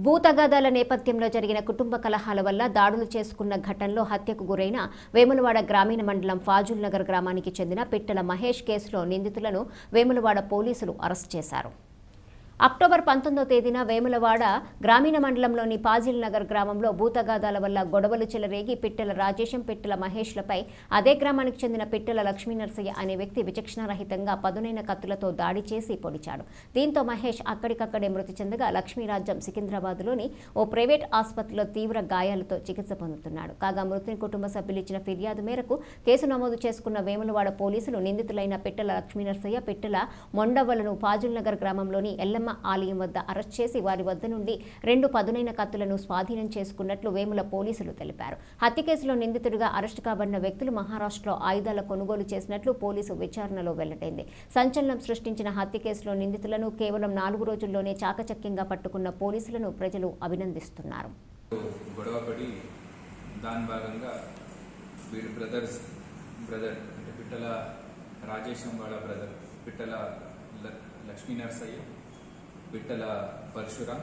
భూతగాదాల నేపథ్యంలో జరిగిన కుటుంబ కలహాల వల్ల దాడులు చేసుకున్న ఘటనలో హత్యకు గురైన వేములవాడ గ్రామీణ మండలం ఫాజుల్ నగర్ గ్రామానికి చెందిన పిట్టల మహేష్ కేసులో నిందితులను వేములవాడ పోలీసులు అరెస్ట్ చేశారు అక్టోబర్ పంతొమ్మిదో తేదీన వేములవాడ గ్రామీణ మండలంలోని పాజిల్ నగర్ గ్రామంలో భూతగాదాల వల్ల గొడవలు చెలరేగి పిట్టల రాజేశం పిట్టల మహేష్లపై అదే గ్రామానికి చెందిన పిట్టల లక్ష్మీ నరసయ్య అనే వ్యక్తి విచక్షణారహితంగా పదునైన కత్తులతో దాడి చేసి పొడిచాడు దీంతో మహేష్ అక్కడికక్కడే మృతి చెందగా లక్ష్మీరాజ్యం సికింద్రాబాద్లోని ఓ ప్రైవేట్ ఆసుపత్రిలో తీవ్ర గాయాలతో చికిత్స పొందుతున్నాడు కాగా మృతుని కుటుంబ సభ్యులు ఇచ్చిన ఫిర్యాదు మేరకు కేసు నమోదు చేసుకున్న వేములవాడ పోలీసులు నిందితులైన పిట్టల లక్ష్మీనరసయ్య పిట్టల మొండవలను పాజుల్ నగర్ గ్రామంలోని ఎల్లమ్మ ఆలయం వద్ద అరెస్ట్ చేసి వారి వద్ద నుండి రెండు పదునైన కత్తులను స్వాధీనం చేసుకున్నట్లు వేముల పోలీసులు తెలిపారు హత్య కేసులో నిందితుడిగా అరెస్టు కాబడిన వ్యక్తులు మహారాష్ట్రలో ఆయుధాల కొనుగోలు చేసినట్లు పోలీసు విచారణలో వెల్లడైంది సంచలనం సృష్టించిన హత్య కేసులో నిందితులను కేవలం నాలుగు రోజుల్లోనే చాకచక్యంగా పట్టుకున్న పోలీసులను ప్రజలు అభినందిస్తున్నారు గొడవపడి దాని భాగంగా వీళ్ళ బ్రదర్స్ బ్రదర్ అంటే పిట్టల రాజేశం వాళ్ళ బ్రదర్ పిట్టల ల- లక్ష్మీ నరసయ్య పిట్టల పరశురాం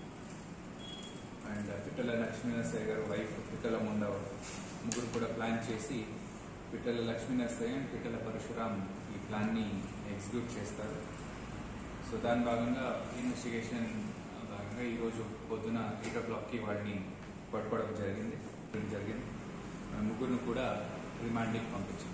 అండ్ పిట్టల లక్ష్మీ నరసయ్య గారు వైఫ్ పిట్టల ముండవ ముగ్గురు కూడా ప్లాన్ చేసి పిట్టల లక్ష్మీ నరసయ్య అండ్ పిట్టల పరశురాం ఈ ప్లాన్ని ఎగ్జిక్యూట్ చేస్తారు సో దాని భాగంగా ఇన్వెస్టిగేషన్ భాగంగా ఈరోజు పొద్దున ఎయిట్ ఓ క్లాక్కి వాడిని పట్టుకోవడం జరిగింది జరిగింది ఆ ముగ్గురిని కూడా రిమాండ్కి పంపించాం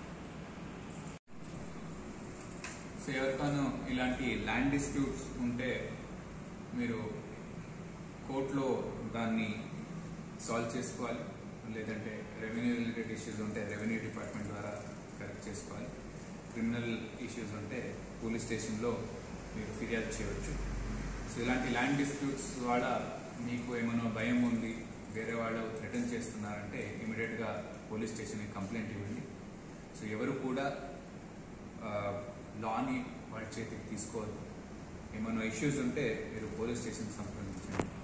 సో ఎవరికైనా ఇలాంటి ల్యాండ్ డిస్ప్యూట్స్ ఉంటే మీరు కోర్టులో దాన్ని సాల్వ్ చేసుకోవాలి లేదంటే రెవెన్యూ రిలేటెడ్ ఇష్యూస్ ఉంటే రెవెన్యూ డిపార్ట్మెంట్ ద్వారా కరెక్ట్ చేసుకోవాలి క్రిమినల్ ఇష్యూస్ ఉంటే పోలీస్ స్టేషన్లో మీరు ఫిర్యాదు చేయవచ్చు సో ఇలాంటి ల్యాండ్ డిస్ప్యూట్స్ ద్వారా మీకు ఏమైనా భయం ఉంది వేరే వాళ్ళు థ్రెటన్ చేస్తున్నారంటే ఇమీడియట్గా పోలీస్ స్టేషన్కి కంప్లైంట్ ఇవ్వండి సో ఎవరు కూడా ఆ, లాని వాళ్ళ చేతికి తీసుకోవద్దు ఏమైనా ఇష్యూస్ ఉంటే మీరు పోలీస్ స్టేషన్ సంప్రదించండి